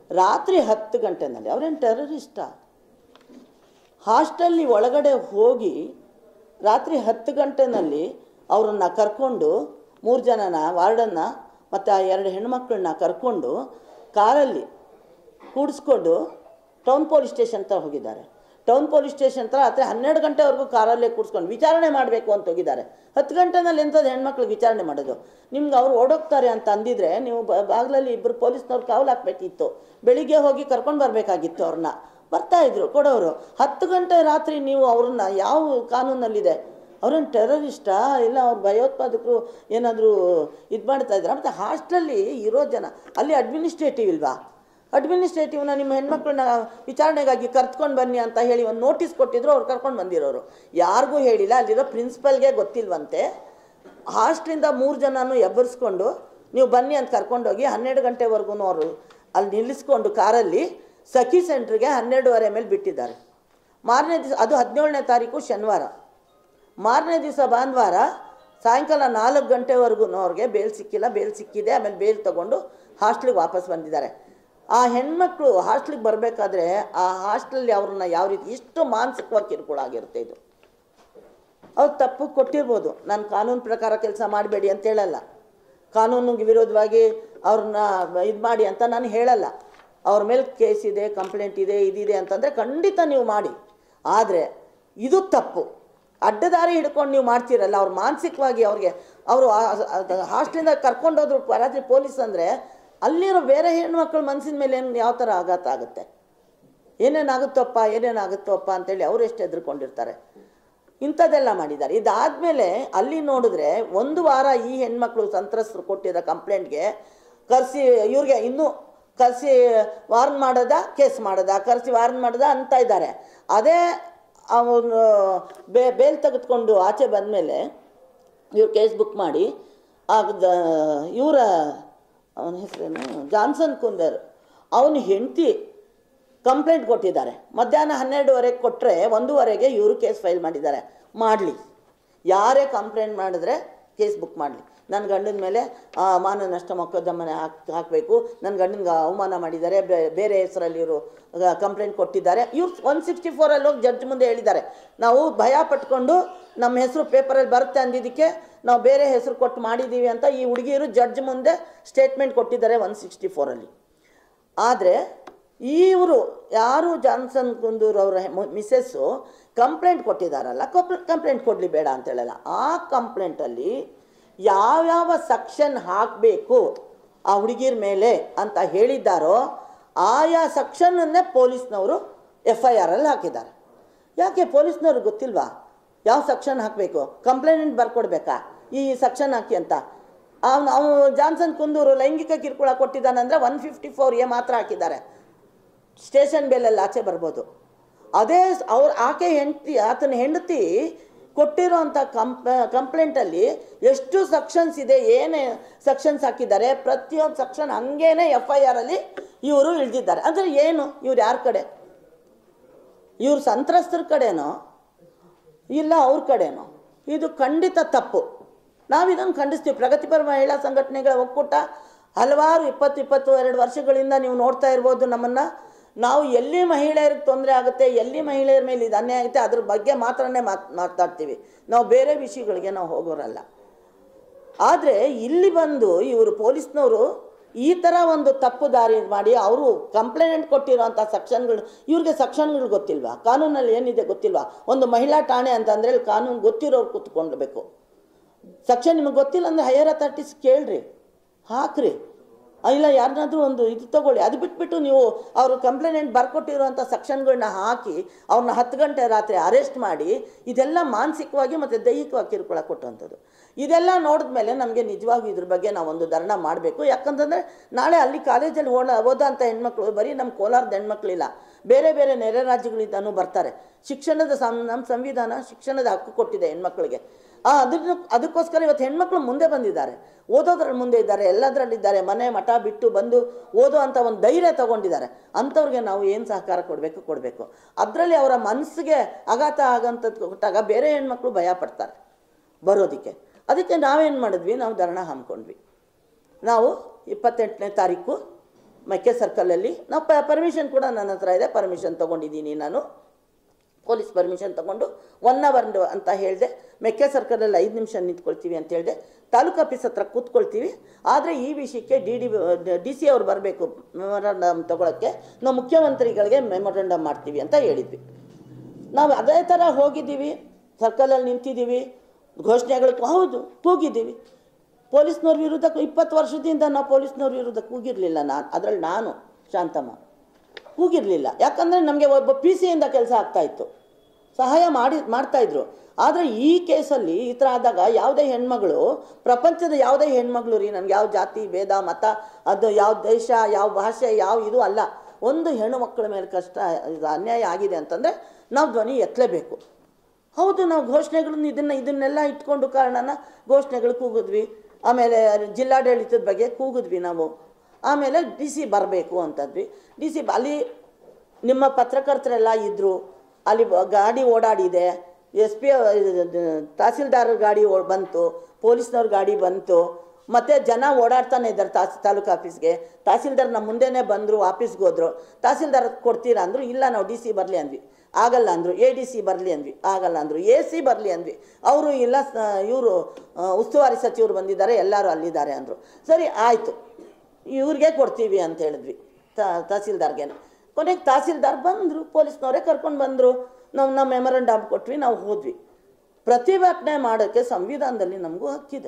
ರಾತ್ರಿ ಹತ್ತು ಗಂಟೆನಲ್ಲಿ ಅವ್ರೇನು ಟೆರರಿಸ್ಟಾ ಹಾಸ್ಟೆಲ್ಲಿ ಒಳಗಡೆ ಹೋಗಿ ರಾತ್ರಿ ಹತ್ತು ಗಂಟೆನಲ್ಲಿ ಅವರನ್ನು ಕರ್ಕೊಂಡು ಮೂರು ಜನನ ವಾರ್ಡನ್ನ ಮತ್ತು ಆ ಎರಡು ಹೆಣ್ಮಕ್ಳನ್ನ ಕರ್ಕೊಂಡು ಕಾರಲ್ಲಿ ಕೂಡಿಸ್ಕೊಂಡು ಟೌನ್ ಪೊಲೀಸ್ ಸ್ಟೇಷನ್ ಹತ್ರ ಹೋಗಿದ್ದಾರೆ ಟೌನ್ ಪೊಲೀಸ್ ಸ್ಟೇಷನ್ ಹತ್ರ ರಾತ್ರಿ ಹನ್ನೆರಡು ಗಂಟೆವರೆಗೂ ಕಾರಲ್ಲೇ ಕೂಡಿಸ್ಕೊಂಡು ವಿಚಾರಣೆ ಮಾಡಬೇಕು ಅಂತ ಹೋಗಿದ್ದಾರೆ ಹತ್ತು ಗಂಟೆನಲ್ಲಿ ಎಂಥದ್ದು ಹೆಣ್ಮಕ್ಳಿಗೆ ವಿಚಾರಣೆ ಮಾಡೋದು ನಿಮ್ಗೆ ಅವ್ರು ಓಡೋಗ್ತಾರೆ ಅಂತ ಅಂದಿದ್ರೆ ನೀವು ಬ- ಬಾಗಿಲಲ್ಲಿ ಇಬ್ಬರು ಪೊಲೀಸ್ನವ್ರು ಕಾವಲು ಹಾಕ್ಬೇಕಿತ್ತು ಬೆಳಿಗ್ಗೆ ಹೋಗಿ ಕರ್ಕೊಂಡು ಬರಬೇಕಾಗಿತ್ತು ಅವ್ರನ್ನ ಬರ್ತಾ ಇದ್ರು ಕೊಡೋರು ಹತ್ತು ಗಂಟೆ ರಾತ್ರಿ ನೀವು ಅವ್ರನ್ನ ಯಾವ ಕಾನೂನಲ್ಲಿದೆ ಅವ್ರೇನು ಟೆರರಿಸ್ಟಾ ಇಲ್ಲ ಅವ್ರು ಭಯೋತ್ಪಾದಕರು ಏನಾದರೂ ಇದು ಮಾಡ್ತಾ ಇದ್ದಾರೆ ಮತ್ತು ಹಾಸ್ಟೆಲ್ಲಿ ಇರೋ ಜನ ಅಲ್ಲಿ ಅಡ್ಮಿನಿಸ್ಟ್ರೇಟಿವ್ ಇಲ್ವಾ ಅಡ್ಮಿನಿಸ್ಟ್ರೇಟಿವ್ನ ನಿಮ್ಮ ಹೆಣ್ಮಕ್ಳನ್ನ ವಿಚಾರಣೆಗಾಗಿ ಕರ್ತ್ಕೊಂಡು ಬನ್ನಿ ಅಂತ ಹೇಳಿ ಒಂದು ನೋಟಿಸ್ ಕೊಟ್ಟಿದ್ರು ಅವ್ರು ಕರ್ಕೊಂಡು ಬಂದಿರೋರು ಯಾರಿಗೂ ಹೇಳಿಲ್ಲ ಅಲ್ಲಿರೋ ಪ್ರಿನ್ಸಿಪಲ್ಗೆ ಗೊತ್ತಿಲ್ವಂತೆ ಹಾಸ್ಟ್ಲಿಂದ ಮೂರು ಜನನೂ ಎಬ್ಬರಿಸ್ಕೊಂಡು ನೀವು ಬನ್ನಿ ಅಂತ ಕರ್ಕೊಂಡೋಗಿ ಹನ್ನೆರಡು ಗಂಟೆವರೆಗೂ ಅವರು ಅಲ್ಲಿ ನಿಲ್ಲಿಸ್ಕೊಂಡು ಕಾರಲ್ಲಿ ಸಖಿ ಸೆಂಟ್ರಿಗೆ ಹನ್ನೆರಡುವರೆ ಮೇಲೆ ಬಿಟ್ಟಿದ್ದಾರೆ ಮಾರನೇ ದಿವಸ ಅದು ಹದಿನೇಳನೇ ತಾರೀಕು ಶನಿವಾರ ಮಾರನೇ ದಿವಸ ಭಾನುವಾರ ಸಾಯಂಕಾಲ ನಾಲ್ಕು ಗಂಟೆವರೆಗೂ ಅವ್ರಿಗೆ ಬೇಲ್ ಸಿಕ್ಕಿಲ್ಲ ಬೇಲ್ ಸಿಕ್ಕಿದೆ ಆಮೇಲೆ ಬೇಲ್ ತಗೊಂಡು ಹಾಸ್ಟ್ಲಿಗೆ ವಾಪಸ್ ಬಂದಿದ್ದಾರೆ ಆ ಹೆಣ್ಮಕ್ಳು ಹಾಸ್ಟ್ಲಿಗೆ ಬರಬೇಕಾದ್ರೆ ಆ ಹಾಸ್ಟೆಲಲ್ಲಿ ಅವ್ರನ್ನ ಯಾವ ರೀತಿ ಇಷ್ಟು ಮಾನಸಿಕವಾಗಿ ಕಿರುಕುಳ ಆಗಿರುತ್ತೆ ಇದು ಅವ್ರು ತಪ್ಪು ಕೊಟ್ಟಿರ್ಬೋದು ನಾನು ಕಾನೂನು ಪ್ರಕಾರ ಕೆಲಸ ಮಾಡಬೇಡಿ ಅಂತ ಹೇಳಲ್ಲ ಕಾನೂನಿಗೆ ವಿರೋಧವಾಗಿ ಅವ್ರನ್ನ ಇದು ಮಾಡಿ ಅಂತ ನಾನು ಹೇಳಲ್ಲ ಅವ್ರ ಮೇಲೆ ಕೇಸ್ ಇದೆ ಕಂಪ್ಲೇಂಟ್ ಇದೆ ಇದಿದೆ ಅಂತಂದರೆ ಖಂಡಿತ ನೀವು ಮಾಡಿ ಆದರೆ ಇದು ತಪ್ಪು ಅಡ್ಡದಾರಿ ಹಿಡ್ಕೊಂಡು ನೀವು ಮಾಡ್ತೀರಲ್ಲ ಅವ್ರು ಮಾನಸಿಕವಾಗಿ ಅವ್ರಿಗೆ ಅವರು ಹಾಸ್ಟೆಲಿಂದ ಕರ್ಕೊಂಡೋದ್ರು ರಾತ್ರಿ ಪೊಲೀಸ್ ಅಂದರೆ ಅಲ್ಲಿರೋ ಬೇರೆ ಹೆಣ್ಮಕ್ಳ ಮನಸ್ಸಿನ ಮೇಲೆ ಏನು ಯಾವ ಥರ ಆಘಾತ ಆಗುತ್ತೆ ಏನೇನಾಗುತ್ತಪ್ಪ ಏನೇನಾಗುತ್ತಪ್ಪ ಅಂತೇಳಿ ಅವ್ರು ಎಷ್ಟು ಹೆದರ್ಕೊಂಡಿರ್ತಾರೆ ಇಂಥದ್ದೆಲ್ಲ ಮಾಡಿದ್ದಾರೆ ಇದಾದಮೇಲೆ ಅಲ್ಲಿ ನೋಡಿದ್ರೆ ಒಂದು ವಾರ ಈ ಹೆಣ್ಮಕ್ಳು ಸಂತ್ರಸ್ತರು ಕೊಟ್ಟಿರೋ ಕಂಪ್ಲೇಂಟ್ಗೆ ಕರೆಸಿ ಇವ್ರಿಗೆ ಇನ್ನೂ ಕರೆಸಿ ವಾರ್ನ್ ಮಾಡೋದ ಕೇಸ್ ಮಾಡೋದ ಕರೆಸಿ ವಾರ್ನ್ ಮಾಡೋದ ಅಂತ ಇದ್ದಾರೆ ಅದೇ ಅವನು ಬೇ ಬೇಲ್ ತೆಗೆದುಕೊಂಡು ಆಚೆ ಬಂದಮೇಲೆ ಇವ್ರು ಕೇಸ್ ಬುಕ್ ಮಾಡಿ ಆ ಇವರ ಅವನ ಹೆಸರೇನು ಜಾನ್ಸನ್ ಕುಂದರ್ ಅವನ ಹೆಂಡತಿ ಕಂಪ್ಲೇಂಟ್ ಕೊಟ್ಟಿದ್ದಾರೆ ಮಧ್ಯಾಹ್ನ ಹನ್ನೆರಡುವರೆಗೆ ಕೊಟ್ಟರೆ ಒಂದೂವರೆಗೆ ಇವರು ಕೇಸ್ ಫೈಲ್ ಮಾಡಿದ್ದಾರೆ ಮಾಡಲಿ ಯಾರೇ ಕಂಪ್ಲೇಂಟ್ ಮಾಡಿದ್ರೆ ಕೇಸ್ ಬುಕ್ ಮಾಡಲಿ ನನ್ನ ಗಂಡನ ಮೇಲೆ ಆ, ಮಾನ ನಷ್ಟ ಮೊಕದ್ದಮನೆ ಹಾಕ್ ಹಾಕಬೇಕು ನನ್ನ ಗಂಡನಿಗೆ ಅವಮಾನ ಮಾಡಿದ್ದಾರೆ ಬೇ- ಬೇರೆ ಹೆಸರಲ್ಲಿ ಇವರು ಕಂಪ್ಲೇಂಟ್ ಕೊಟ್ಟಿದ್ದಾರೆ ಇವ್ರು ಒನ್ ಸಿಕ್ಸ್ಟಿ ಫೋರಲ್ಲಿ ಹೋಗಿ ಜಡ್ಜ್ ಮುಂದೆ ಹೇಳಿದ್ದಾರೆ ನಾವು ಭಯ ಪಟ್ಕೊಂಡು ನಮ್ಮ ಹೆಸರು ಪೇಪರಲ್ಲಿ ಬರುತ್ತೆ ಅಂದಿದ್ದಕ್ಕೆ ನಾವು ಬೇರೆ ಹೆಸರು ಕೊಟ್ಟು ಮಾಡಿದ್ದೀವಿ ಅಂತ ಈ ಹುಡುಗಿಯರು ಜಡ್ಜ್ ಮುಂದೆ ಸ್ಟೇಟ್ಮೆಂಟ್ ಕೊಟ್ಟಿದ್ದಾರೆ ಒನ್ ಸಿಕ್ಸ್ಟಿ ಫೋರಲ್ಲಿ ಆದರೆ ಇವರು ಯಾರು ಜಾನ್ಸನ್ ಕುಂದೂರ್ ಅವರ ಮಿಸ್ಸಸ್ಸು ಕಂಪ್ಲೇಂಟ್ ಕೊಟ್ಟಿದ್ದಾರಲ್ಲ ಕಂಪ್ಲೇಂಟ್ ಕೊಡಲಿ ಬೇಡ ಅಂತ ಹೇಳಲ್ಲ ಆ ಕಂಪ್ಲೇಂಟಲ್ಲಿ ಯಾವ್ಯಾವ ಸೆಕ್ಷನ್ ಹಾಕಬೇಕು ಆ ಹುಡುಗಿರ ಮೇಲೆ ಅಂತ ಹೇಳಿದ್ದಾರೋ ಆಯಾ ಸೆಕ್ಷನನ್ನೇ ಪೊಲೀಸ್ನವರು ಎಫ್ ಐ ಆರಲ್ಲಿ ಹಾಕಿದ್ದಾರೆ ಯಾಕೆ ಪೊಲೀಸ್ನವ್ರಿಗೆ ಗೊತ್ತಿಲ್ವಾ ಯಾವ ಸೆಕ್ಷನ್ ಹಾಕಬೇಕು ಕಂಪ್ಲೇಂಟ್ ಬರ್ಕೊಡ್ಬೇಕಾ ಈ ಸೆಕ್ಷನ್ ಹಾಕಿ ಅಂತ ಅವನು ಅವನು ಜಾನ್ಸನ್ ಕುಂದೂರು ಲೈಂಗಿಕ ಕಿರುಕುಳ ಕೊಟ್ಟಿದ್ದಾನಂದರೆ ಒನ್ ಫಿಫ್ಟಿ ಫೋರ್ ಎ ಮಾತ್ರ ಹಾಕಿದ್ದಾರೆ ಸ್ಟೇಷನ್ ಬೇಲಲ್ಲಿ ಆಚೆ ಬರ್ಬೋದು ಅದೇ ಸ್- ಅವ್ರ ಆಕೆ ಹೆಂಡತಿ ಆತನ ಹೆಂಡತಿ ಕೊಟ್ಟಿರೋಂಥ ಕಂಪ್ ಕಂಪ್ಲೇಂಟಲ್ಲಿ ಎಷ್ಟು ಸೆಕ್ಷನ್ಸ್ ಇದೆ ಏನೇ ಸೆಕ್ಷನ್ಸ್ ಹಾಕಿದ್ದಾರೆ ಪ್ರತಿಯೊಂದು ಸೆಕ್ಷನ್ ಹಂಗೇನೆ ಎಫ್ ಐ ಆರಲ್ಲಿ ಇವರು ಇಳಿದಿದ್ದಾರೆ ಅಂದರೆ ಏನು ಇವ್ರು ಯಾರ ಕಡೆ ಇವ್ರು ಸಂತ್ರಸ್ತರ ಕಡೆನೋ ಇಲ್ಲ ಅವ್ರ ಕಡೆನೋ ಇದು ಖಂಡಿತ ತಪ್ಪು ನಾವು ಇದನ್ನು ಖಂಡಿಸ್ತೀವಿ ಪ್ರಗತಿಪರ ಮಹಿಳಾ ಸಂಘಟನೆಗಳ ಒಕ್ಕೂಟ ಹಲವಾರು ಇಪ್ಪತ್ತು ಇಪ್ಪತ್ತು ಎರಡು ವರ್ಷಗಳಿಂದ ನೀವು ನೋಡ್ತಾ ಇರ್ಬೋದು ನಮ್ಮನ್ನು ನಾವು ಎಲ್ಲಿ ಮಹಿಳೆಯರಿಗೆ ತೊಂದರೆ ಆಗುತ್ತೆ ಎಲ್ಲಿ ಮಹಿಳೆಯರ ಮೇಲೆ ಇದು ಅನ್ಯಾಯ ಆಗುತ್ತೆ ಅದ್ರ ಬಗ್ಗೆ ಮಾತ್ರನೇ ಮಾತ್ ಮಾತಾಡ್ತೀವಿ ನಾವು ಬೇರೆ ವಿಷಯಗಳಿಗೆ ನಾವು ಹೋಗೋರಲ್ಲ ಆದರೆ ಇಲ್ಲಿ ಬಂದು ಇವರು ಪೊಲೀಸ್ನವರು ಈ ಥರ ಒಂದು ತಪ್ಪು ದಾರಿ ಮಾಡಿ ಅವರು ಕಂಪ್ಲೇಂಟ್ ಕೊಟ್ಟಿರೋಂಥ ಸೆಕ್ಷನ್ಗಳು ಇವ್ರಿಗೆ ಸೆಕ್ಷನ್ಗಳು ಗೊತ್ತಿಲ್ವಾ ಕಾನೂನಲ್ಲಿ ಏನಿದೆ ಗೊತ್ತಿಲ್ವಾ ಒಂದು ಮಹಿಳಾ ಠಾಣೆ ಅಂತಂದರೆ ಇಲ್ಲಿ ಕಾನೂನು ಗೊತ್ತಿರೋರು ಕೂತ್ಕೊಳ್ಬೇಕು ಸೆಕ್ಷನ್ ನಿಮಗೆ ಗೊತ್ತಿಲ್ಲ ಅಂದರೆ ಹೈಯರ್ ಅಥಾರಿಟೀಸ್ ಕೇಳ್ರಿ ಹಾಕ್ರಿ ಇಲ್ಲ ಯಾರನ್ನಾದ್ರೂ ಒಂದು ಇದು ತಗೊಳ್ಳಿ ಅದು ಬಿಟ್ಬಿಟ್ಟು ನೀವು ಅವರು ಕಂಪ್ಲೇಂಟ್ ಬರ್ಕೊಟ್ಟಿರುವಂಥ ಸೆಕ್ಷನ್ಗಳನ್ನ ಹಾಕಿ ಅವ್ರನ್ನ ಹತ್ತು ಗಂಟೆ ರಾತ್ರಿ ಅರೆಸ್ಟ್ ಮಾಡಿ ಇದೆಲ್ಲ ಮಾನಸಿಕವಾಗಿ ಮತ್ತು ದೈಹಿಕವಾಗಿ ಕಿರುಕುಳ ಕೊಟ್ಟುವಂಥದ್ದು ಇದೆಲ್ಲ ನೋಡಿದ್ಮೇಲೆ ನಮಗೆ ನಿಜವಾಗೂ ಇದ್ರ ಬಗ್ಗೆ ನಾವು ಒಂದು ಧರಣ ಮಾಡಬೇಕು ಯಾಕಂತಂದರೆ ನಾಳೆ ಅಲ್ಲಿ ಕಾಲೇಜಲ್ಲಿ ಓಡ ಓದೋಂಥ ಹೆಣ್ಮಕ್ಳು ಬರೀ ನಮ್ಮ ಕೋಲಾರದ ಹೆಣ್ಮಕ್ಳಿಲ್ಲ ಬೇರೆ ಬೇರೆ ನೆರೆ ರಾಜ್ಯಗಳಿಂದನೂ ಬರ್ತಾರೆ ಶಿಕ್ಷಣದ ಸಂ ನಮ್ಮ ಸಂವಿಧಾನ ಶಿಕ್ಷಣದ ಹಕ್ಕು ಕೊಟ್ಟಿದೆ ಹೆಣ್ಮಕ್ಳಿಗೆ ಆ ಅದನ್ನು ಅದಕ್ಕೋಸ್ಕರ ಇವತ್ತು ಹೆಣ್ಮಕ್ಳು ಮುಂದೆ ಬಂದಿದ್ದಾರೆ ಓದೋದ್ರಲ್ಲಿ ಮುಂದೆ ಇದ್ದಾರೆ ಎಲ್ಲದರಲ್ಲಿದ್ದಾರೆ ಮನೆ ಮಠ ಬಿಟ್ಟು ಬಂದು ಓದೋ ಅಂತ ಒಂದು ಧೈರ್ಯ ತಗೊಂಡಿದ್ದಾರೆ ಅಂಥವ್ರಿಗೆ ನಾವು ಏನು ಸಹಕಾರ ಕೊಡಬೇಕು ಕೊಡಬೇಕು ಅದರಲ್ಲಿ ಅವರ ಮನಸ್ಸಿಗೆ ಆಘಾತ ಆಗಂಥದ್ದು ಕೊಟ್ಟಾಗ ಬೇರೆ ಹೆಣ್ಮಕ್ಳು ಭಯ ಪಡ್ತಾರೆ ಬರೋದಕ್ಕೆ ಅದಕ್ಕೆ ನಾವೇನು ಮಾಡಿದ್ವಿ ನಾವು ಧರಣ ಹಮ್ಮಿಕೊಂಡ್ವಿ ನಾವು ಇಪ್ಪತ್ತೆಂಟನೇ ತಾರೀಕು ಮೆಕ್ಕೆ ಸರ್ಕಲಲ್ಲಿ ನಾವು ಪ ಪರ್ಮಿಷನ್ ಕೂಡ ನನ್ನ ಹತ್ರ ಇದೆ ಪರ್ಮಿಷನ್ ತೊಗೊಂಡಿದ್ದೀನಿ ನಾನು ಪೊಲೀಸ್ ಪರ್ಮಿಷನ್ ತೊಗೊಂಡು ಒನ್ ಅವರ್ ಅಂತ ಹೇಳಿದೆ ಮೆಕ್ಕೆ ಸರ್ಕಲಲ್ಲಿ ಐದು ನಿಮಿಷ ನಿಂತ್ಕೊಳ್ತೀವಿ ಅಂತ ಹೇಳಿದೆ ತಾಲೂಕು ಆಫೀಸ್ ಹತ್ರ ಕೂತ್ಕೊಳ್ತೀವಿ ಆದರೆ ಈ ವಿಷಯಕ್ಕೆ ಡಿ ಡಿ ಡಿ ಸಿ ಅವ್ರು ಬರಬೇಕು ಮೆಮೊರಂಡಮ್ ತೊಗೊಳಕ್ಕೆ ನಾವು ಮುಖ್ಯಮಂತ್ರಿಗಳಿಗೆ ಮೆಮೊರಂಡಮ್ ಮಾಡ್ತೀವಿ ಅಂತ ಹೇಳಿದ್ವಿ ನಾವು ಅದೇ ಥರ ಹೋಗಿದ್ದೀವಿ ಸರ್ಕಲಲ್ಲಿ ನಿಂತಿದ್ದೀವಿ ಘೋಷಣೆಗಳು ಹೌದು ಕೂಗಿದ್ದೀವಿ ಪೊಲೀಸ್ನವ್ರ ವಿರುದ್ಧ ಇಪ್ಪತ್ತು ವರ್ಷದಿಂದ ನಾವು ಪೊಲೀಸ್ನವ್ರ ವಿರುದ್ಧ ಕೂಗಿರಲಿಲ್ಲ ನಾನು ಅದರಲ್ಲಿ ನಾನು ಶಾಂತಮ್ಮ ಕೂಗಿರಲಿಲ್ಲ ಯಾಕಂದರೆ ನಮಗೆ ಒಬ್ಬ ಪಿ ಸಿಯಿಂದ ಕೆಲಸ ಆಗ್ತಾಯಿತ್ತು ಸಹಾಯ ಮಾಡಿ ಮಾಡ್ತಾಯಿದ್ರು ಆದರೆ ಈ ಕೇಸಲ್ಲಿ ಈ ಥರ ಆದಾಗ ಯಾವುದೇ ಹೆಣ್ಮಗಳು ಪ್ರಪಂಚದ ಯಾವುದೇ ಹೆಣ್ಮಗಳು ರೀ ನನಗೆ ಯಾವ ಜಾತಿ ಭೇದ ಮತ ಅದು ಯಾವ ದೇಶ ಯಾವ ಭಾಷೆ ಯಾವ ಇದು ಅಲ್ಲ ಒಂದು ಹೆಣ್ಣು ಮಕ್ಕಳ ಮೇಲೆ ಕಷ್ಟ ಇದು ಅನ್ಯಾಯ ಆಗಿದೆ ಅಂತಂದರೆ ನಾವು ಧ್ವನಿ ಎತ್ತಲೇಬೇಕು ಹೌದು ನಾವು ಘೋಷಣೆಗಳನ್ನ ಇದನ್ನು ಇದನ್ನೆಲ್ಲ ಇಟ್ಕೊಂಡು ಕಾರಣನ ಘೋಷಣೆಗಳು ಕೂಗಿದ್ವಿ ಆಮೇಲೆ ಜಿಲ್ಲಾಡಳಿತದ ಬಗ್ಗೆ ಕೂಗಿದ್ವಿ ನಾವು ಆಮೇಲೆ ಡಿ ಸಿ ಬರಬೇಕು ಅಂತಂದ್ವಿ ಡಿ ಸಿ ಅಲ್ಲಿ ನಿಮ್ಮ ಪತ್ರಕರ್ತರೆಲ್ಲ ಇದ್ದರು ಅಲ್ಲಿ ಬ- ಗಾಡಿ ಓಡಾಡಿದೆ ಎಸ್ ಪಿ ತಹಸೀಲ್ದಾರ್ ಗಾಡಿ ಓ- ಬಂತು ಪೊಲೀಸ್ನವ್ರ ಗಾಡಿ ಬಂತು ಮತ್ತು ಜನ ಓಡಾಡ್ತಾನೆ ಇದ್ದಾರೆ ತಾಸ್ ತಾಲೂಕು ಆಫೀಸ್ಗೆ ತಹಸೀಲ್ದಾರ್ ನಮ್ಮ ಮುಂದೆನೇ ಬಂದರು ಆಫೀಸ್ಗೆ ಹೋದ್ರು ತಹಸೀಲ್ದಾರ್ ಕೊಡ್ತೀರಾ ಅಂದರು ಇಲ್ಲ ನಾವು ಡಿ ಸಿ ಬರಲಿ ಅಂದ್ವಿ ಆಗಲ್ಲ ಅಂದರು ಎ ಡಿ ಸಿ ಬರಲಿ ಅಂದ್ವಿ ಆಗಲ್ಲ ಅಂದರು ಎ ಸಿ ಬರಲಿ ಅಂದ್ವಿ ಅವರು ಇಲ್ಲ ಇವರು ಉಸ್ತುವಾರಿ ಸಚಿವರು ಬಂದಿದ್ದಾರೆ ಎಲ್ಲರೂ ಅಲ್ಲಿದ್ದಾರೆ ಅಂದರು ಸರಿ ಆಯಿತು ಇವ್ರಿಗೆ ಕೊಡ್ತೀವಿ ಅಂತ ಹೇಳಿದ್ವಿ ತಹಸೀಲ್ದಾರ್ಗೆ ಕೊನೆಗೆ ತಹಸೀಲ್ದಾರ್ ಬಂದರು ಪೊಲೀಸ್ನವರೇ ಕರ್ಕೊಂಡು ಬಂದರು ನಾವು ನಮ್ಮ ಮೆಮೊರಂಡಮ್ ಕೊಟ್ವಿ ನಾವು ಹೋದ್ವಿ ಪ್ರತಿಭಟನೆ ಮಾಡೋಕ್ಕೆ ಸಂವಿಧಾನದಲ್ಲಿ ನಮಗೂ ಹಕ್ಕಿದೆ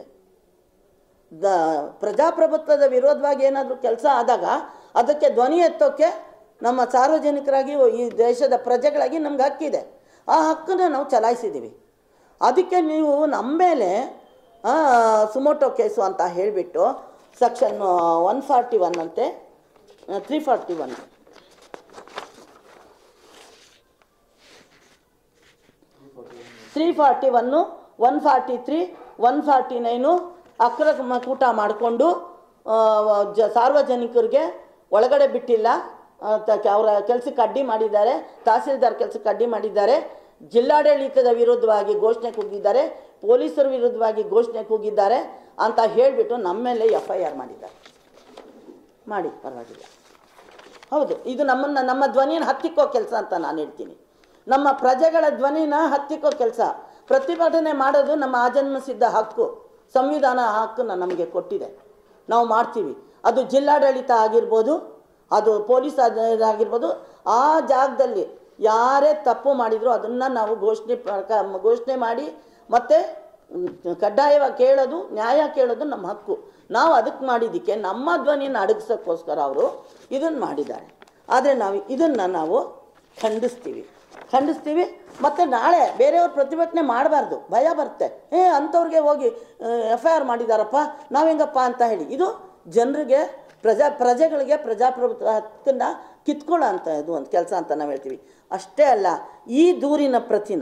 ದ ಪ್ರಜಾಪ್ರಭುತ್ವದ ವಿರೋಧವಾಗಿ ಏನಾದರೂ ಕೆಲಸ ಆದಾಗ ಅದಕ್ಕೆ ಧ್ವನಿ ಎತ್ತೋಕ್ಕೆ ನಮ್ಮ ಸಾರ್ವಜನಿಕರಾಗಿ ಈ ದೇಶದ ಪ್ರಜೆಗಳಾಗಿ ನಮ್ಗೆ ಹಕ್ಕಿದೆ ಆ ಹಕ್ಕನ್ನು ನಾವು ಚಲಾಯಿಸಿದ್ದೀವಿ ಅದಕ್ಕೆ ನೀವು ನಮ್ಮ ಮೇಲೆ ಆ, ಸುಮೋಟೋ ಕೇಸು ಅಂತ ಹೇಳಿಬಿಟ್ಟು ಸೆಕ್ಷನ್ ಒನ್ ಫಾರ್ಟಿ ಒನ್ ಅಂತೆ three forty one three forty one one forty three one forty nine ಅಕ್ರಮ ಕೂಟ ಮಾಡಿಕೊಂಡು ಜ ಸಾರ್ವಜನಿಕರಿಗೆ ಒಳಗಡೆ ಬಿಟ್ಟಿಲ್ಲ ಆ, ತ- ಅವರ ಕೆಲಸಕ್ಕೆ ಅಡ್ಡಿ ಮಾಡಿದ್ದಾರೆ ತಹಸೀಲ್ದಾರ್ ಕೆಲಸಕ್ಕೆ ಅಡ್ಡಿ ಮಾಡಿದ್ದಾರೆ ಜಿಲ್ಲಾಡಳಿತದ ವಿರುದ್ಧವಾಗಿ ಘೋಷಣೆ ಕೂಗಿದ್ದಾರೆ ಪೊಲೀಸರ ವಿರುದ್ಧವಾಗಿ ಘೋಷಣೆ ಕೂಗಿದ್ದಾರೆ ಅಂತ ಹೇಳಿಬಿಟ್ಟು ನಮ್ಮ ಮೇಲೆ ಎಫ್ ಐ ಆರ್ ಮಾಡಿದ್ದಾರೆ ಮಾಡಿ ಪರವಾಗಿಲ್ಲ ಹೌದು ಇದು ನಮ್ಮನ್ನು ನಮ್ಮ ಧ್ವನಿಯನ್ನು ಹತ್ತಿಕ್ಕೋ ಕೆಲಸ ಅಂತ ನಾನು ಹೇಳ್ತೀನಿ ನಮ್ಮ ಪ್ರಜೆಗಳ ಧ್ವನಿನ ಹತ್ತಿಕ್ಕೋ ಕೆಲಸ ಪ್ರತಿಭಟನೆ ಮಾಡೋದು ನಮ್ಮ ಆಜನ್ಮಿಸಿದ್ದ ಹಕ್ಕು ಸಂವಿಧಾನ ಆ ಹಕ್ಕನ್ನು ನಮಗೆ ಕೊಟ್ಟಿದೆ ನಾವು ಮಾಡ್ತೀವಿ ಅದು ಜಿಲ್ಲಾಡಳಿತ ಆಗಿರ್ಬೋದು ಅದು ಪೊಲೀಸ್ ಅದ್- ಆಗಿರ್ಬೋದು ಆ ಜಾಗದಲ್ಲಿ ಯಾರೇ ತಪ್ಪು ಮಾಡಿದ್ರು ಅದನ್ನು ನಾವು ಘೋಷಣೆ ಪ್ರಕ- ಘೋಷಣೆ ಮಾಡಿ ಮತ್ತು ಕಡ್ಡಾಯವಾಗಿ ಕೇಳೋದು ನ್ಯಾಯ ಕೇಳೋದು ನಮ್ಮ ಹಕ್ಕು ನಾವು ಅದಕ್ಕೆ ಮಾಡಿದ್ದಕ್ಕೆ ನಮ್ಮ ಧ್ವನಿಯನ್ನು ಅಡಗಿಸೋಕ್ಕೋಸ್ಕರ ಅವರು ಇದನ್ನು ಮಾಡಿದ್ದಾರೆ ಆದರೆ ನಾವು ಇದನ್ನು ನಾವು ಖಂಡಿಸ್ತೀವಿ ಖಂಡಿಸ್ತೀವಿ ಮತ್ತು ನಾಳೆ ಬೇರೆಯವ್ರು ಪ್ರತಿಭಟನೆ ಮಾಡಬಾರ್ದು ಭಯ ಬರುತ್ತೆ ಏ ಅಂಥವ್ರಿಗೆ ಹೋಗಿ ಎಫ್ ಐ ಆರ್ ಮಾಡಿದಾರಪ್ಪ ನಾವು ಹೆಂಗಪ್ಪ ಅಂತ ಹೇಳಿ ಇದು ಜನರಿಗೆ ಪ್ರಜಾ ಪ್ರಜೆಗಳಿಗೆ ಪ್ರಜಾಪ್ರಭುತ್ವ ಹಕ್ಕನ್ನು ಕಿತ್ಕೊಳ್ಳೋ ಅಂತ ಇದು ಒಂದು ಕೆಲಸ ಅಂತ ನಾವು ಹೇಳ್ತೀವಿ ಅಷ್ಟೇ ಅಲ್ಲ ಈ ದೂರಿನ ಪ್ರತಿನ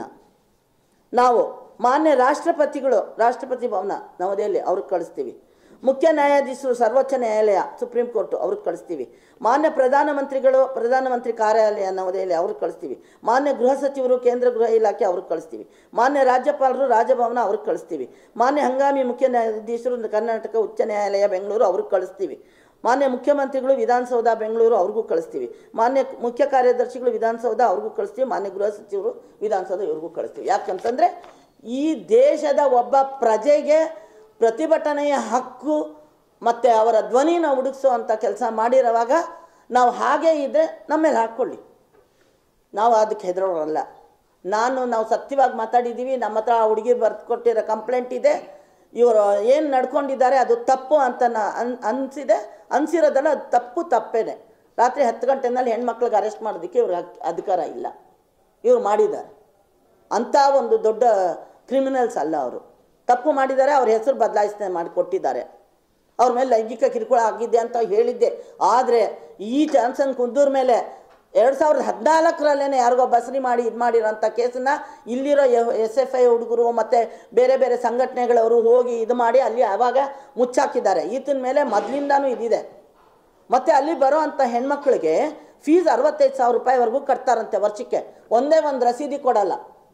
ನಾವು ಮಾನ್ಯ ರಾಷ್ಟ್ರಪತಿಗಳು ರಾಷ್ಟ್ರಪತಿ ಭವನ ನವದೆಹಲಿ ಅವ್ರಿಗೆ ಕಳಿಸ್ತೀವಿ ಮುಖ್ಯ ನ್ಯಾಯಾಧೀಶರು ಸರ್ವೋಚ್ಚ ನ್ಯಾಯಾಲಯ ಸುಪ್ರೀಂ ಕೋರ್ಟು ಅವ್ರಿಗೆ ಕಳಿಸ್ತೀವಿ ಮಾನ್ಯ ಪ್ರಧಾನಮಂತ್ರಿಗಳು ಪ್ರಧಾನಮಂತ್ರಿ ಕಾರ್ಯಾಲಯ ನವದೆಹಲಿ ಅವ್ರಿಗೆ ಕಳಿಸ್ತೀವಿ ಮಾನ್ಯ ಗೃಹ ಸಚಿವರು ಕೇಂದ್ರ ಗೃಹ ಇಲಾಖೆ ಅವ್ರಿಗೆ ಕಳಿಸ್ತೀವಿ ಮಾನ್ಯ ರಾಜ್ಯಪಾಲರು ರಾಜಭವನ ಅವ್ರಿಗೆ ಕಳಿಸ್ತೀವಿ ಮಾನ್ಯ ಹಂಗಾಮಿ ಮುಖ್ಯ ನ್ಯಾಯಾಧೀಶರು ಕರ್ನಾಟಕ ಉಚ್ಚ ನ್ಯಾಯಾಲಯ ಬೆಂಗಳೂರು ಅವ್ರಿಗೆ ಕಳಿಸ್ತೀವಿ ಮಾನ್ಯ ಮುಖ್ಯಮಂತ್ರಿಗಳು ವಿಧಾನಸೌಧ ಬೆಂಗಳೂರು ಅವ್ರಿಗೂ ಕಳಿಸ್ತೀವಿ ಮಾನ್ಯ ಮುಖ್ಯ ಕಾರ್ಯದರ್ಶಿಗಳು ವಿಧಾನಸೌಧ ಅವ್ರಿಗೂ ಕಳಿಸ್ತೀವಿ ಮಾನ್ಯ ಗೃಹ ಸಚಿವರು ವಿಧಾನಸೌಧ ಇವ್ರಿಗೂ ಕಳಿಸ್ತೀವಿ ಯಾಕಂತಂದರೆ ಈ ದೇಶದ ಒಬ್ಬ ಪ್ರಜೆಗೆ ಪ್ರತಿಭಟನೆಯ ಹಕ್ಕು ಮತ್ತು ಅವರ ಧ್ವನಿನ ಹುಡುಗಿಸೋ ಕೆಲಸ ಮಾಡಿರೋವಾಗ ನಾವು ಹಾಗೇ ಇದ್ದರೆ ನಮ್ಮ ಮೇಲೆ ಹಾಕ್ಕೊಳ್ಳಿ ನಾವು ಅದಕ್ಕೆ ಹೆದರೋರಲ್ಲ ನಾನು ನಾವು ಸತ್ಯವಾಗಿ ಮಾತಾಡಿದ್ದೀವಿ ನಮ್ಮ ಹತ್ರ ಆ ಹುಡುಗಿ ಬರ್ದು ಕೊಟ್ಟಿರೋ ಕಂಪ್ಲೇಂಟ್ ಇದೆ ಇವರು ಏನು ನಡ್ಕೊಂಡಿದ್ದಾರೆ ಅದು ತಪ್ಪು ಅಂತ ನಾ ಅನ್ ಅನಿಸಿದೆ ಅನಿಸಿರೋದಲ್ಲ ಅದು ತಪ್ಪು ತಪ್ಪೇನೆ ರಾತ್ರಿ ಹತ್ತು ಗಂಟೆನಲ್ಲಿ ಹೆಣ್ಮಕ್ಳಿಗೆ ಅರೆಸ್ಟ್ ಮಾಡೋದಕ್ಕೆ ಇವ್ರಿಗೆ ಹಕ್- ಅಧಿಕಾರ ಇಲ್ಲ ಇವ್ರು ಮಾಡಿದ್ದಾರೆ ಅಂಥ ಒಂದು ದೊಡ್ಡ ಕ್ರಿಮಿನಲ್ಸ್ ಅಲ್ಲ ಅವರು ತಪ್ಪು ಮಾಡಿದ್ದಾರೆ ಅವ್ರ ಹೆಸರು ಬದಲಾಯಿಸನೆ ಮಾಡಿ ಕೊಟ್ಟಿದ್ದಾರೆ ಅವ್ರ ಮೇಲೆ ಲೈಂಗಿಕ ಕಿರುಕುಳ ಆಗಿದೆ ಅಂತ ಹೇಳಿದ್ದೆ ಆದರೆ ಈ ಜಾನ್ಸನ್ ಕುಂದೂರ್ ಮೇಲೆ ಎರಡು ಸಾವಿರದ ಹದಿನಾಲ್ಕರಲ್ಲೇ ಯಾರಿಗೋ ಬಸರಿ ಮಾಡಿ ಇದು ಮಾಡಿರೋಂಥ ಕೇಸನ್ನ ಇಲ್ಲಿರೋ ಎಸ್ ಎಫ್ ಐ ಹುಡುಗರು ಮತ್ತು ಬೇರೆ ಬೇರೆ ಸಂಘಟನೆಗಳವರು ಹೋಗಿ ಇದು ಮಾಡಿ ಅಲ್ಲಿ ಆವಾಗ ಮುಚ್ಚಾಕಿದ್ದಾರೆ ಈತನ ಮೇಲೆ ಮೊದಲಿಂದಾನೂ ಇದಿದೆ ಮತ್ತು ಅಲ್ಲಿ ಬರೋ ಅಂಥ ಹೆಣ್ಮಕ್ಳಿಗೆ ಫೀಸ್ ಅರವತ್ತೈದು ಸಾವಿರ ರೂಪಾಯಿವರೆಗೂ ಕಟ್ತಾರಂತೆ ವರ್ಷಕ್ಕೆ ಒಂದೇ ಒಂದು ರಸೀದಿ ಕೊಡಲ್ಲ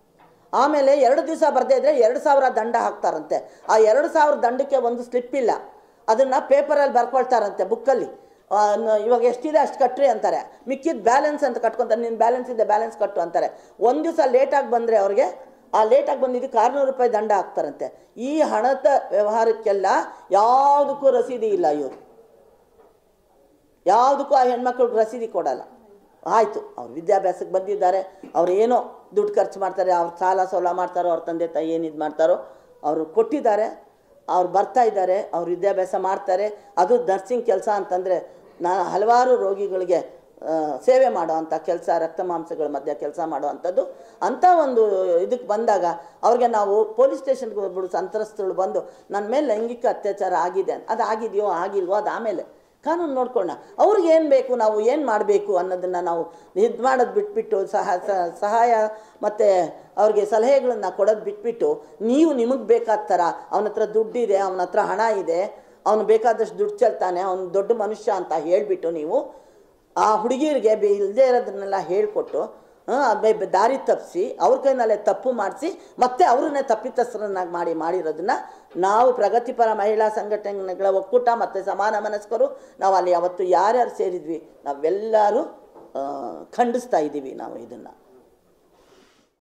ಆಮೇಲೆ ಎರಡು ದಿವಸ ಬರದೇ ಇದ್ದರೆ ಎರಡು ಸಾವಿರ ದಂಡ ಹಾಕ್ತಾರಂತೆ ಆ ಎರಡು ಸಾವಿರ ದಂಡಕ್ಕೆ ಒಂದು ಸ್ಲಿಪ್ ಇಲ್ಲ ಅದನ್ನು ಪೇಪರಲ್ಲಿ ಬರ್ಕೊಳ್ತಾರಂತೆ ಬುಕ್ಕಲ್ಲಿ ಆ, ನ- ಇವಾಗ ಎಷ್ಟಿದೆ ಅಷ್ಟು ಕಟ್ರಿ ಅಂತಾರೆ ಮಿಕ್ಕಿದ ಬ್ಯಾಲೆನ್ಸ್ ಅಂತ ಕಟ್ಕೊಂತಾರೆ ನಿನ್ನ ಬ್ಯಾಲೆನ್ಸ್ ಇದೆ ಬ್ಯಾಲೆನ್ಸ್ ಕಟ್ಟು ಅಂತಾರೆ ಒಂದು ದಿವಸ ಲೇಟಾಗಿ ಬಂದರೆ ಅವ್ರಿಗೆ ಆ ಲೇಟಾಗಿ ಬಂದಿದ್ದಕ್ಕೆ ಆರುನೂರು ರೂಪಾಯಿ ದಂಡ ಹಾಕ್ತಾರಂತೆ ಈ ಹಣದ ವ್ಯವಹಾರಕ್ಕೆಲ್ಲ ಯಾವುದಕ್ಕೂ ರಸೀದಿ ಇಲ್ಲ ಇವರು ಯಾವುದಕ್ಕೂ ಆ ಹೆಣ್ಮಕ್ಳಿಗೆ ರಸೀದಿ ಕೊಡಲ್ಲ ಆಯಿತು ಅವ್ರು ವಿದ್ಯಾಭ್ಯಾಸಕ್ಕೆ ಬಂದಿದ್ದಾರೆ ಅವ್ರು ಏನೋ ದುಡ್ಡು ಖರ್ಚು ಮಾಡ್ತಾರೆ ಅವ್ರು ಸಾಲ ಸೋಲ ಮಾಡ್ತಾರೋ ಅವ್ರ ತಂದೆ ತಾಯಿ ಏನು ಇದು ಮಾಡ್ತಾರೋ ಅವರು ಕೊಟ್ಟಿದ್ದಾರೆ ಅವ್ರು ಬರ್ತಾ ಇದ್ದಾರೆ ಅವ್ರು ವಿದ್ಯಾಭ್ಯಾಸ ಮಾಡ್ತಾರೆ ಅದು ನರ್ಸಿಂಗ್ ಕೆಲಸ ಅಂತಂದರೆ ನಾ ಹಲವಾರು ರೋಗಿಗಳಿಗೆ ಆ, ಸೇವೆ ಮಾಡೋ ಅಂಥ ಕೆಲಸ ರಕ್ತ ಮಾಂಸಗಳ ಮಧ್ಯೆ ಕೆಲಸ ಮಾಡೋ ಅಂಥದ್ದು ಅಂಥ ಒಂದು ಇದಕ್ಕೆ ಬಂದಾಗ ಅವ್ರಿಗೆ ನಾವು ಪೊಲೀಸ್ ಸ್ಟೇಷನ್ಗೆ ಹೋಗ್ಬಿಡು ಸಂತ್ರಸ್ತರು ಬಂದು ನನ್ನ ಮೇಲೆ ಲೈಂಗಿಕ ಅತ್ಯಾಚಾರ ಆಗಿದೆ ಅದು ಆಗಿದೆಯೋ ಆಗಿಲ್ವೋ ಅದು ಆಮೇಲೆ ಕಾನೂನು ನೋಡ್ಕೊಳ್ಳೋಣ ಅವ್ರಿಗೆ ಏನು ಬೇಕು ನಾವು ಏನು ಮಾಡಬೇಕು ಅನ್ನೋದನ್ನು ನಾವು ಇದು ಮಾಡೋದು ಬಿಟ್ಬಿಟ್ಟು ಸಹ ಸ- ಸಹಾಯ ಮತ್ತು ಅವ್ರಿಗೆ ಸಲಹೆಗಳನ್ನು ಕೊಡೋದು ಬಿಟ್ಬಿಟ್ಟು ನೀವು ನಿಮಗೆ ಬೇಕಾದ ಥರ ಅವನ ಹತ್ರ ದುಡ್ಡಿದೆ ಅವನ ಹತ್ರ ಹಣ ಇದೆ ಅವನು ಬೇಕಾದಷ್ಟು ದುಡ್ಡು ಚೆಲ್ತಾನೆ ಅವನು ದೊಡ್ಡ ಮನುಷ್ಯ ಅಂತ ಹೇಳಿಬಿಟ್ಟು ನೀವು ಆ ಹುಡುಗಿಯರಿಗೆ ಬೆ ಇಲ್ಲದೆ ಇರೋದನ್ನೆಲ್ಲ ಹೇಳಿಕೊಟ್ಟು ದಾರಿ ತಪ್ಪಿಸಿ ಅವ್ರ ಕೈನಲ್ಲೇ ತಪ್ಪು ಮಾಡಿಸಿ ಮತ್ತೆ ಅವ್ರನ್ನೇ ತಪ್ಪಿತಸ್ಥರನ್ನಾಗಿ ಮಾಡಿ ಮಾಡಿರೋದನ್ನ ನಾವು ಪ್ರಗತಿಪರ ಮಹಿಳಾ ಸಂಘಟನೆಗಳ ಒಕ್ಕೂಟ ಮತ್ತು ಸಮಾನ ಮನಸ್ಕರು ನಾವು ಅಲ್ಲಿ ಅವತ್ತು ಯಾರ್ಯಾರು ಸೇರಿದ್ವಿ ನಾವೆಲ್ಲರೂ ಆ, ಖಂಡಿಸ್ತಾ ಇದ್ದೀವಿ ನಾವು ಇದನ್ನು